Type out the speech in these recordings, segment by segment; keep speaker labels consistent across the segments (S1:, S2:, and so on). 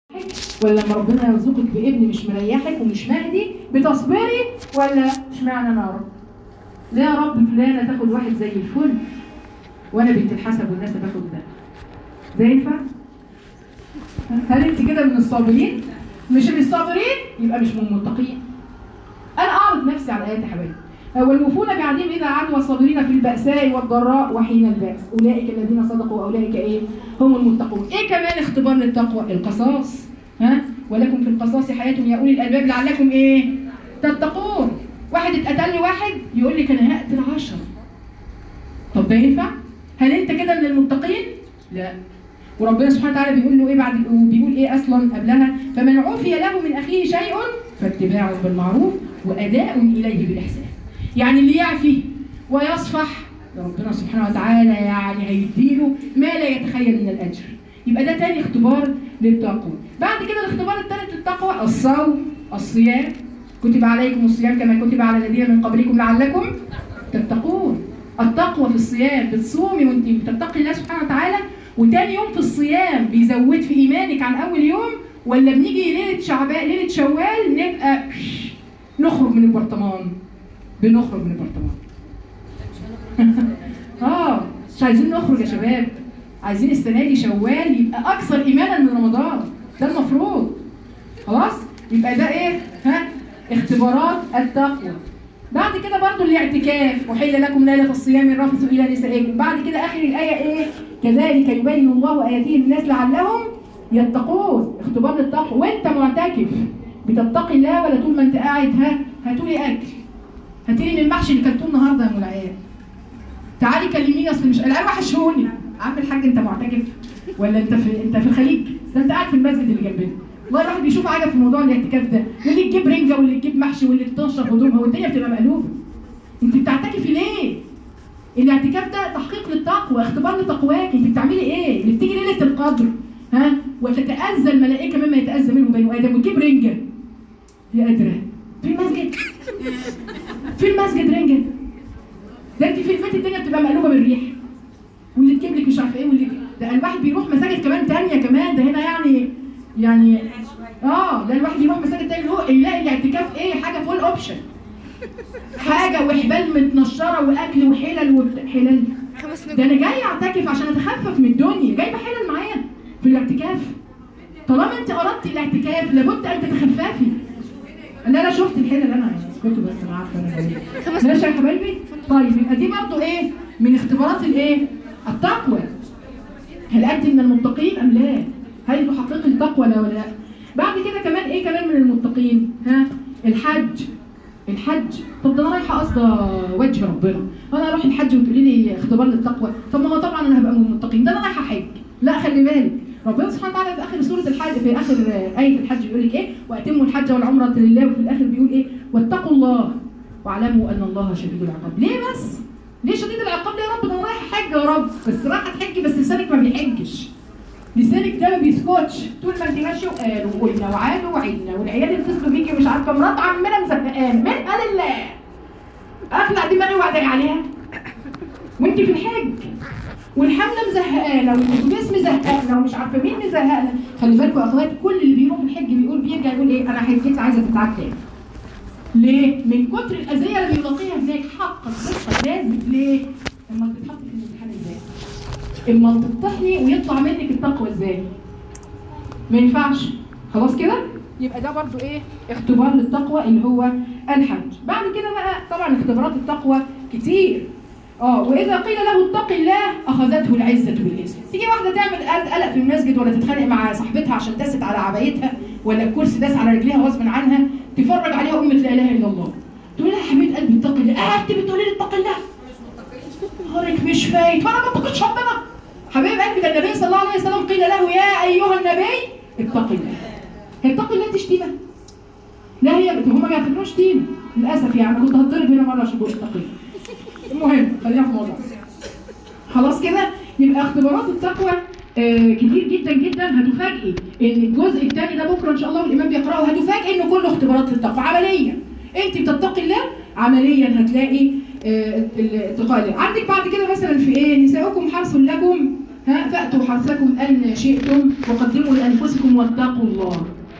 S1: ولا لما ربنا يرزقك بابن مش مريحك ومش مهدي بتصبري ولا اشمعنى انا يا رب؟ لا يا رب فلانه تاخد واحد زي الفل وانا بنت الحسب والناس تاخد ده ده ينفع؟ هل انت كده من الصابرين؟ مش من الصابرين يبقى مش من المتقين انا اعرض نفسي على الايات يا حبايبي والموفون بعهدهم اذا عادوا والصابرين في الباساء والضراء وحين الباس اولئك الذين صدقوا واولئك ايه هم المتقون ايه كمان اختبار للتقوى القصاص ها ولكم في القصاص حياه يا اولي الالباب لعلكم ايه تتقون واحد اتقتل لي واحد يقول لك انا هقتل عشرة طب ده ينفع هل انت كده من المتقين لا وربنا سبحانه وتعالى بيقول له ايه بعد بيقول ايه اصلا قبلها فمن عفي له من اخيه شيء فاتباع بالمعروف واداء اليه بالاحسان يعني اللي يعفي ويصفح ربنا سبحانه وتعالى يعني هيديله ما لا يتخيل من الاجر يبقى ده تاني اختبار للتقوى بعد كده الاختبار الثالث للتقوى الصوم الصيام كتب عليكم الصيام كما كتب على الذين من قبلكم لعلكم تتقون التقوى في الصيام بتصومي وانت بتتقي الله سبحانه وتعالى وتاني يوم في الصيام بيزود في ايمانك عن اول يوم ولا بنيجي ليله شعبان ليله شوال نبقى نخرج من البرطمان بنخرج من البرطمان اه مش عايزين نخرج يا شباب عايزين السنه دي شوال يبقى اكثر ايمانا من رمضان ده المفروض خلاص يبقى ده ايه ها اختبارات التقوى بعد كده برضو الاعتكاف وحل لكم ليله الصيام الرفث الى نسائكم بعد كده اخر الايه ايه كذلك يبين الله اياته للناس لعلهم يتقون اختبار للتقوى وانت معتكف بتتقي الله ولا طول ما انت قاعد ها هاتولي اكل هاتولي من المحشي اللي كلتوه النهارده يا ام العيال تعالي كلميني اصل مش العيال وحشوني عم الحاج انت معتكف ولا انت في انت في الخليج ده انت قاعد في المسجد اللي جنبنا والله الواحد بيشوف حاجه في موضوع الاعتكاف ده واللي تجيب رنجه واللي تجيب محشي واللي تنشر هدومها والدنيا بتبقى مقلوبه انت بتعتكفي ليه؟ الاعتكاف ده تحقيق للتقوى اختبار لتقواك انت بتعملي ايه؟ اللي بتيجي ليله القدر ها وتتاذى الملائكه مما يتاذى منه بنو ادم وتجيب رنجه يا قادره في المسجد في المسجد رنجه ده انت في البيت الدنيا بتبقى مقلوبه بالريح واللي تجيب لك مش عارفه ايه واللي ده الواحد بيروح مساجد كمان تانية كمان ده هنا يعني يعني اه ده الواحد يروح مساجد تانية هو يلاقي الاعتكاف ايه حاجه فول اوبشن حاجه وحبال متنشره واكل وحلل وحلل ده انا جاي اعتكف عشان اتخفف من الدنيا جايبه حلل معايا في الاعتكاف طالما انت اردت الاعتكاف لابد ان تتخففي لا لا شفت الحلل انا اسكتوا بس انا عارفه انا ماشي يا حبايبي طيب يبقى دي برضه ايه من اختبارات الايه التقوى هل انت من المتقين ام لا هل تحقق التقوى لا ولا لا بعد كده كمان ايه كمان من المتقين ها الحج الحج طب ده انا رايحه قصده وجه ربنا انا اروح الحج وتقولي لي اختبار للتقوى طب ما هو طبعا انا هبقى من المتقين ده انا رايحه حج لا خلي بالك ربنا سبحانه وتعالى في اخر سوره الحج في اخر ايه الحج بيقول لك ايه واتموا الحج والعمره لله وفي الاخر بيقول ايه واتقوا الله واعلموا ان الله شديد العقاب ليه بس ليه شديد العقاب ليه يا رب ده انا رايح حج يا رب بس رايحه تحجي بس لسانك ما بيحجش لسانك ده ما بيسكتش طول ما انت ماشيه وقالوا وقلنا وعادوا وعدنا والعيال يتصلوا بيكي مش عارفه مرات عمنا مزهقان منها لله اخلع دماغي واعدل عليها وانت في الحج والحمله مزهقانه والاتوبيس مزهقنا ومش عارفه مين مزهقنا خلي بالكم يا اخوات كل اللي بيروح الحج بيقول بيرجع يقول ايه انا حجتي عايزه تتعاد تاني ليه؟ من كتر الاذيه اللي بيلاقيها هناك حقق صدقه لازم ليه؟ لما تتحط في الامتحان ازاي؟ اما تطحني ويطلع منك التقوى ازاي؟ ما ينفعش خلاص كده؟ يبقى ده برضو ايه؟ اختبار للتقوى اللي هو الحج. بعد كده بقى طبعا اختبارات التقوى كتير. اه واذا قيل له اتق الله اخذته العزه بالاثم. تيجي واحده تعمل قلق في المسجد ولا تتخانق مع صاحبتها عشان داست على عبايتها ولا الكرسي داس على رجليها غصب عنها تفرج عليها امه لا اله الا الله. تقول لها يا حبيبه قلبي اتق الله، اه انت بتقولي لي اتق الله. نهارك مش فايت وانا ما اتقيتش ربنا. حبيب قلبي ده النبي صلى الله عليه وسلم قيل له يا ايها النبي اتق الله. اتق الله دي شتيمه؟ لا هي هم ما بيعتبروش شتيمه للاسف يعني كنت هتضرب هنا مره عشان بقول اتق الله. المهم خلينا في موضوع. خلاص كده يبقى اختبارات التقوى آه كتير جدا جدا هتفاجئي ان الجزء الثاني ده بكره ان شاء الله والامام بيقراه هتفاجئي انه كله اختبارات للتقوى عمليا انت بتتقي الله عمليا هتلاقي آه الاتقاء الله عندك بعد كده مثلا في ايه نساؤكم حرث لكم ها فأتوا حرثكم أن شئتم وقدموا لأنفسكم واتقوا الله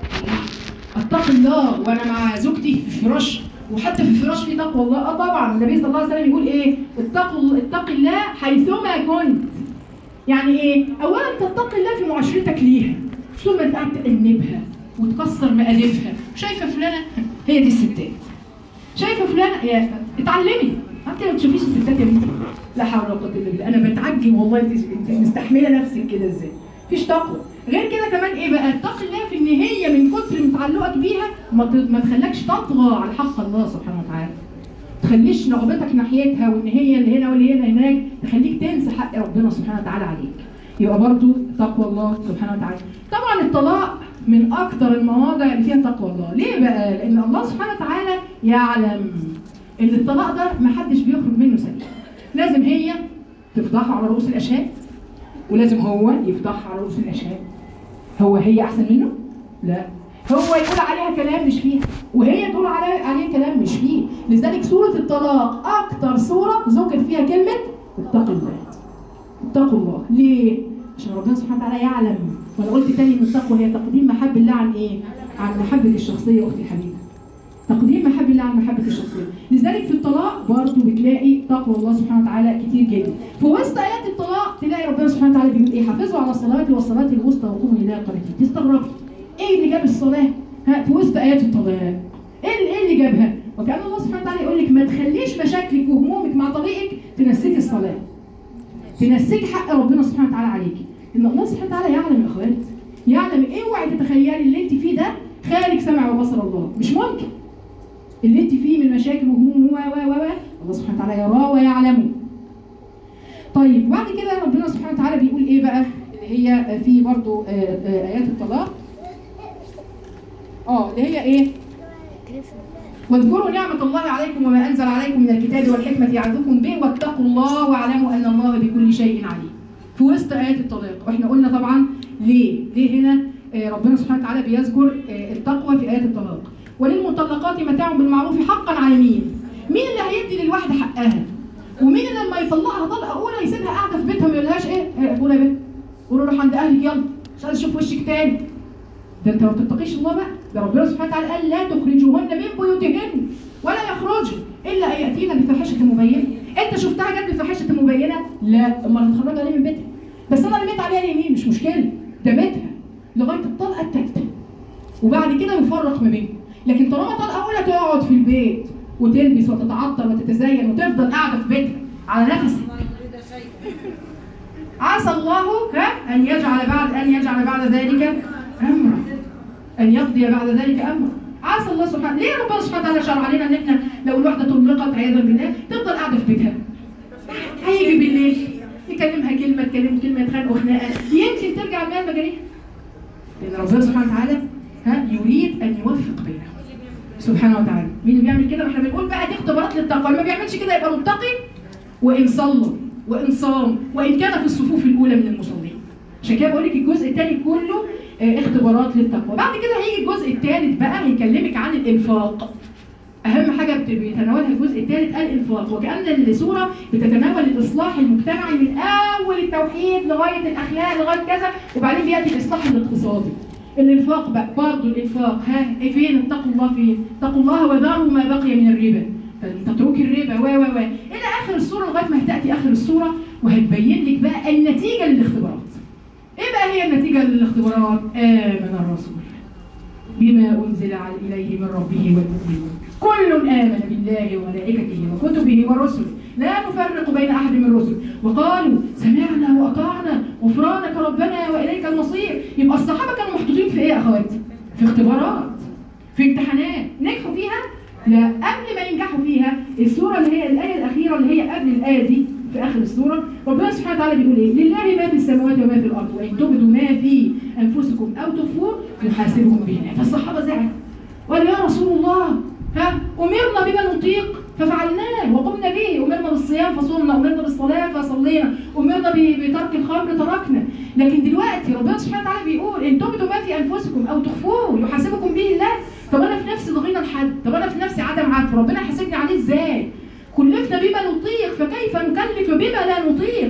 S1: اتقي الله وانا مع زوجتي في الفراش وحتى في الفراش في تقوى الله اه طبعا النبي صلى الله عليه وسلم يقول ايه اتقوا اتقي الله حيثما كنت يعني ايه اولا تتقي الله في معاشرتك ليها مش طول ما انت قاعد تأنبها وتكسر مقادفها شايفه فلانه هي دي الستات شايفه فلانه يا اتعلمي انت ما بتشوفيش الستات يا بنتي لا حول ولا قوه الا بالله انا بتعجب والله انت انت مستحمله نفسك كده ازاي مفيش تقوى غير كده كمان ايه بقى اتقي الله في ان هي من كتر متعلقك بيها ما ت- ما تخليكش تطغى على حق الله سبحانه وتعالى تخليش رغبتك ناحيتها وان هي اللي هنا واللي هنا هناك تخليك تنسى حق ربنا سبحانه وتعالى عليك يبقى برضو تقوى الله سبحانه وتعالى طبعا الطلاق من اكتر المواضع اللي فيها تقوى الله ليه بقى لان الله سبحانه وتعالى يعلم ان الطلاق ده محدش بيخرج منه سليم لازم هي تفضحه على رؤوس الاشهاد ولازم هو يفضحها على رؤوس الاشهاد هو هي احسن منه لا هو يقول عليها كلام مش فيه وهي تقول عليه عليه كلام مش فيه لذلك سوره الطلاق اكتر سوره ذكر فيها كلمه اتقوا الله اتقوا الله ليه عشان ربنا سبحانه وتعالى يعلم وانا قلت تاني ان التقوى هي تقديم محب الله عن ايه عن محبه الشخصيه اختي الحبيبه تقديم محب الله عن محبة الشخصية لذلك في الطلاق برضه بتلاقي تقوى الله سبحانه وتعالى كتير جدا في وسط آيات الطلاق تلاقي ربنا سبحانه وتعالى بيقول إيه حافظوا على الصلوات والصلاة الوسطى وقوموا لله قانتين تستغربي إيه اللي جاب الصلاة ها في وسط آيات الطلاق إيه اللي, إيه اللي جابها وكأن الله سبحانه وتعالى يقول لك ما تخليش مشاكلك وهمومك مع طريقك تنسيك الصلاة تنسيك حق ربنا سبحانه وتعالى عليك ان الله سبحانه وتعالى يعلم يا اخوات يعلم اوعي تتخيلي اللي انت فيه ده خارج سمع وبصر الله مش ممكن اللي انت فيه من مشاكل وهموم و و و و الله سبحانه وتعالى يراه ويعلمه. طيب بعد كده ربنا سبحانه وتعالى بيقول ايه بقى؟ اللي هي في برضو آه، آه، ايات الطلاق. اه اللي هي ايه؟ واذكروا نعمة الله عليكم وما أنزل عليكم من الكتاب والحكمة يعظكم به واتقوا الله واعلموا أن الله بكل شيء عليم. في وسط آيات الطلاق، واحنا قلنا طبعا ليه؟ ليه هنا آه، ربنا سبحانه وتعالى بيذكر آه، التقوى في آيات الطلاق. وللمطلقات متاع بالمعروف حقا على مين؟ مين اللي هيدي للواحدة حقها؟ ومين اللي لما يطلقها طلقة أولى يسيبها قاعدة في بيتها ما يقولهاش إيه؟ إيه، قولي يا بنت قولوا روح عند أهلك يلا مش عايز أشوف وشك تاني. ده أنت ما بتتقيش الله بقى، ده ربنا سبحانه وتعالى قال لا تخرجوهن من بيوتهن ولا يخرجن إلا أن يأتين بفاحشة مبينة. أنت شفتها جت بفاحشة مبينة؟ لا، أمال هتخرجها ليه من بيتها؟ بس أنا رميت عليها اليمين مش مشكلة، ده بيتها لغاية الطلقة التالتة. وبعد كده يفرق ما بينهم لكن طالما طلقه اولى تقعد في البيت وتلبس وتتعطر وتتزين وتفضل قاعده في بيتها على نفسها عسى الله ها ان يجعل بعد ان يجعل بعد ذلك امرا ان يقضي بعد ذلك امرا عسى الله سبحانه ليه ربنا سبحانه وتعالى شرع علينا ان احنا لو الواحده طلقت عياذا بالله تفضل قاعده في بيتها هيجي بالليل يكلمها كلمه تكلم كلمه يتخانقوا خناقه يمكن ترجع المال مجاريها لان ربنا سبحانه وتعالى ها يريد ان يوفق بينهم سبحانه وتعالى مين اللي بيعمل كده ما احنا بنقول بقى دي اختبارات للتقوى اللي ما بيعملش كده يبقى متقي وان صلى وان صام وان كان في الصفوف الاولى من المصلين عشان كده بقول لك الجزء الثاني كله آه، اختبارات للتقوى بعد كده هيجي الجزء الثالث بقى هيكلمك عن الانفاق اهم حاجه بت- بيتناولها الجزء الثالث الانفاق وكان السوره بتتناول الاصلاح المجتمعي من اول التوحيد لغايه الاخلاق لغايه كذا وبعدين بياتي الاصلاح الاقتصادي الانفاق بقى برضه الانفاق ها إيه فين اتقوا الله فين اتقوا الله وذروا ما بقي من الربا تترك الربا و و و الى اخر السوره لغايه ما هتاتي اخر السوره وهتبين لك بقى النتيجه للاختبارات ايه بقى هي النتيجه للاختبارات امن الرسول بما أنزل على- إليه من ربه والمؤمنون كل آمن بالله وملائكته وكتبه ورسله لا نفرق بين أحد من الرسل وقالوا سمعنا وأطعنا غفرانك ربنا وإليك المصير يبقى الصحابة كانوا محطوطين في إيه يا أخواتي؟ في اختبارات في امتحانات نجحوا فيها؟ لا قبل ما ينجحوا فيها السورة اللي هي الآية الأخيرة اللي هي قبل الآية دي في آخر السورة ربنا سبحانه وتعالى بيقول إيه؟ لله ما في السماوات وما في الأرض وإن تبدوا ما في أنفسكم أو تخفوه يحاسبكم به الله فالصحابة زعلوا قالوا يا رسول الله ها أمرنا بما نطيق ففعلناه وقمنا به أمرنا بالصيام فصمنا أمرنا بالصلاة فصلينا أمرنا ب- بترك الخمر تركنا لكن دلوقتي ربنا سبحانه وتعالى بيقول إن تبدوا ما في أنفسكم أو تخفوه يحاسبكم به الله طب أنا في نفسي ضغينا لحد طب أنا في نفسي عدم عدل ربنا يحاسبني عليه إزاي كلفنا بما نطيق فكيف نكلف بما لا نطيق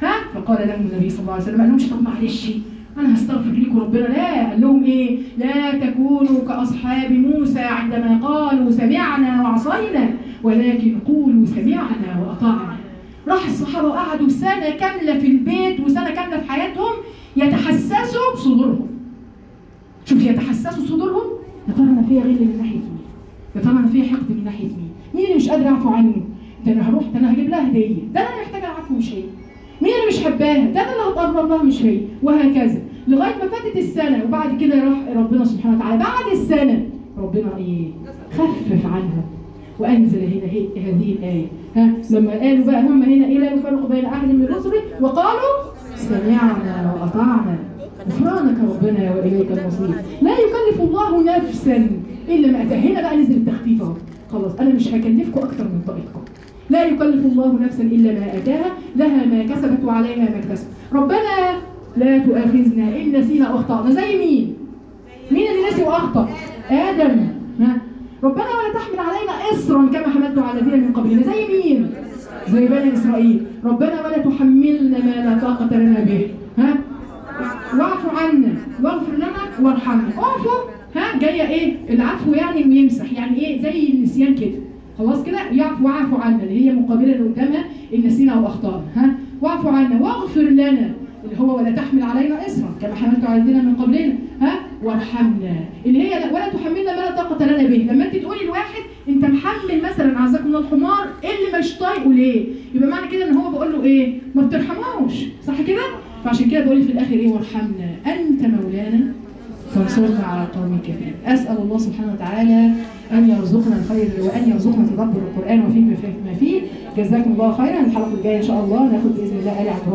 S1: ها فقال لهم النبي صلى الله عليه وسلم قال لهمش طب معلش انا هستغفر لكم ربنا لا قال لهم ايه لا تكونوا كاصحاب موسى عندما قالوا سمعنا وعصينا ولكن قولوا سمعنا واطعنا راح الصحابه وقعدوا سنه كامله في البيت وسنه كامله في حياتهم يتحسسوا صدورهم شوف يتحسسوا صدورهم يا ترى انا فيا غل من ناحيه مين يا ترى انا فيا حقد من ناحيه مين مين اللي مش قادر اعفو عنه ده انا هروح ده انا هجيب لها هديه ده انا اللي محتاجه العفو مش هي مين اللي مش حباها ده انا اللي هتقرب لها مش هي وهكذا لغايه ما فاتت السنه وبعد كده راح ربنا سبحانه وتعالى بعد السنه ربنا ايه خفف عنهم وانزل هنا هي هذه الايه ها لما قالوا بقى هم هنا ايه لا يفرق بين احد من رسله وقالوا سمعنا واطعنا غفرانك ربنا واليك المصير لا يكلف الله نفسا الا ما اتاها هنا بقى نزل التخفيف اهو خلاص انا مش هكلفكم اكتر من طاقتكم لا يكلف الله نفسا الا ما اتاها لها ما كسبت وعليها ما اكتسبت ربنا لا تؤاخذنا ان نسينا او اخطانا زي مين مين اللي نسي واخطا ادم ها ربنا ولا تحمل علينا اصرا كما حملته على الذين من قبلنا زي مين زي بني اسرائيل ربنا ولا تحملنا ما لا طاقه لنا به ها واعف عنا واغفر لنا وارحمنا اعفو ها جايه ايه العفو يعني انه يمسح يعني ايه زي النسيان كده خلاص كده يعفو واعفو عنا اللي هي مقابله اللي قدامها ان نسينا او اخطانا ها واعفو عنا واغفر لنا اللي هو ولا تحمل علينا اصرا كما حملت على الذين من قبلنا ها وارحمنا اللي هي لا- ولا تحملنا ما لا طاقه لنا به لما انت تقولي لواحد انت محمل مثلا عزكم الله الحمار اللي مش طايقه ليه يبقى معنى كده ان هو بقول له ايه ما بترحموش صح كده فعشان كده بقول في الاخر ايه وارحمنا انت مولانا فانصرنا على القوم الكافرين اسال الله سبحانه وتعالى ان يرزقنا الخير وان يرزقنا تدبر القران وفيه ما فيه جزاكم الله خيرا الحلقه الجايه ان شاء الله ناخد باذن الله ال عمران